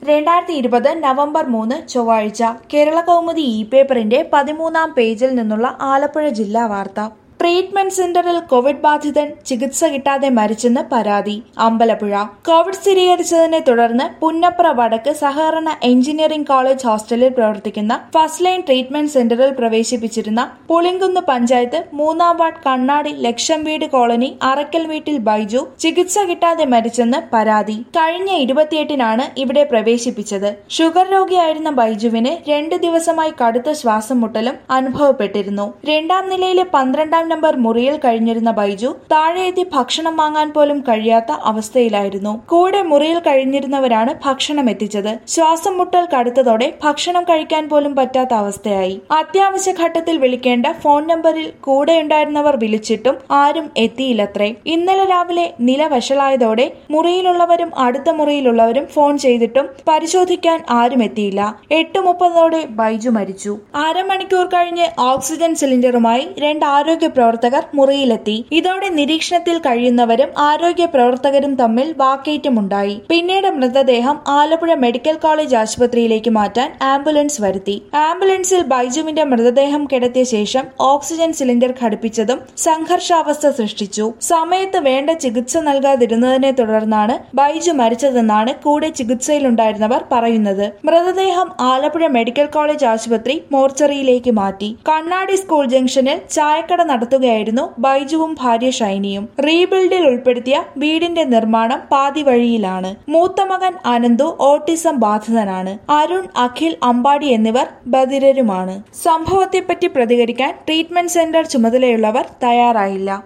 രണ്ടായിരത്തി ഇരുപത് നവംബർ മൂന്ന് ചൊവ്വാഴ്ച കേരള കൗമുദി ഇ പേപ്പറിന്റെ പതിമൂന്നാം പേജിൽ നിന്നുള്ള ആലപ്പുഴ ജില്ലാ വാർത്ത ട്രീറ്റ്മെന്റ് സെന്ററിൽ കോവിഡ് ബാധിതൻ ചികിത്സ കിട്ടാതെ മരിച്ചെന്ന് പരാതി അമ്പലപ്പുഴ കോവിഡ് സ്ഥിരീകരിച്ചതിനെ തുടർന്ന് പുന്നപ്ര വടക്ക് സഹകരണ എഞ്ചിനീയറിംഗ് കോളേജ് ഹോസ്റ്റലിൽ പ്രവർത്തിക്കുന്ന ഫസ്റ്റ് ലൈൻ ട്രീറ്റ്മെന്റ് സെന്ററിൽ പ്രവേശിപ്പിച്ചിരുന്ന പുളിങ്കുന്ന് പഞ്ചായത്ത് മൂന്നാം വാർഡ് കണ്ണാടി ലക്ഷം വീട് കോളനി അറക്കൽ വീട്ടിൽ ബൈജു ചികിത്സ കിട്ടാതെ മരിച്ചെന്ന് പരാതി കഴിഞ്ഞ ഇരുപത്തിയെട്ടിനാണ് ഇവിടെ പ്രവേശിപ്പിച്ചത് ഷുഗർ രോഗിയായിരുന്ന ബൈജുവിന് രണ്ട് ദിവസമായി കടുത്ത ശ്വാസം മുട്ടലും അനുഭവപ്പെട്ടിരുന്നു രണ്ടാം നിലയിലെ പന്ത്രണ്ടാം നമ്പർ മുറിയിൽ കഴിഞ്ഞിരുന്ന ബൈജു താഴെയെത്തി ഭക്ഷണം വാങ്ങാൻ പോലും കഴിയാത്ത അവസ്ഥയിലായിരുന്നു കൂടെ മുറിയിൽ കഴിഞ്ഞിരുന്നവരാണ് ഭക്ഷണം എത്തിച്ചത് ശ്വാസം മുട്ടൽ കടുത്തതോടെ ഭക്ഷണം കഴിക്കാൻ പോലും പറ്റാത്ത അവസ്ഥയായി അത്യാവശ്യ ഘട്ടത്തിൽ വിളിക്കേണ്ട ഫോൺ നമ്പറിൽ കൂടെയുണ്ടായിരുന്നവർ വിളിച്ചിട്ടും ആരും എത്തിയില്ലത്രേ ഇന്നലെ രാവിലെ നില വഷളായതോടെ മുറിയിലുള്ളവരും അടുത്ത മുറിയിലുള്ളവരും ഫോൺ ചെയ്തിട്ടും പരിശോധിക്കാൻ ആരും എത്തിയില്ല എട്ട് മുപ്പതോടെ ബൈജു മരിച്ചു അരമണിക്കൂർ കഴിഞ്ഞ് ഓക്സിജൻ സിലിണ്ടറുമായി രണ്ട് ആരോഗ്യ പ്രവർത്തകർ മുറിയിലെത്തി ഇതോടെ നിരീക്ഷണത്തിൽ കഴിയുന്നവരും ആരോഗ്യ പ്രവർത്തകരും തമ്മിൽ വാക്കേറ്റമുണ്ടായി പിന്നീട് മൃതദേഹം ആലപ്പുഴ മെഡിക്കൽ കോളേജ് ആശുപത്രിയിലേക്ക് മാറ്റാൻ ആംബുലൻസ് വരുത്തി ആംബുലൻസിൽ ബൈജുവിന്റെ മൃതദേഹം കിടത്തിയ ശേഷം ഓക്സിജൻ സിലിണ്ടർ ഘടിപ്പിച്ചതും സംഘർഷാവസ്ഥ സൃഷ്ടിച്ചു സമയത്ത് വേണ്ട ചികിത്സ നൽകാതിരുന്നതിനെ തുടർന്നാണ് ബൈജു മരിച്ചതെന്നാണ് കൂടെ ചികിത്സയിലുണ്ടായിരുന്നവർ പറയുന്നത് മൃതദേഹം ആലപ്പുഴ മെഡിക്കൽ കോളേജ് ആശുപത്രി മോർച്ചറിയിലേക്ക് മാറ്റി കണ്ണാടി സ്കൂൾ ജംഗ്ഷനിൽ ചായക്കട നടത്തുകയായിരുന്നു ബൈജുവും ഭാര്യ ഷൈനിയും റീബിൽഡിൽ ഉൾപ്പെടുത്തിയ വീടിന്റെ നിർമ്മാണം പാതി വഴിയിലാണ് മൂത്ത മകൻ അനന്തു ഓട്ടിസം ബാധിതനാണ് അരുൺ അഖിൽ അമ്പാടി എന്നിവർ ബധിരരുമാണ് സംഭവത്തെപ്പറ്റി പ്രതികരിക്കാൻ ട്രീറ്റ്മെന്റ് സെന്റർ ചുമതലയുള്ളവർ തയ്യാറായില്ല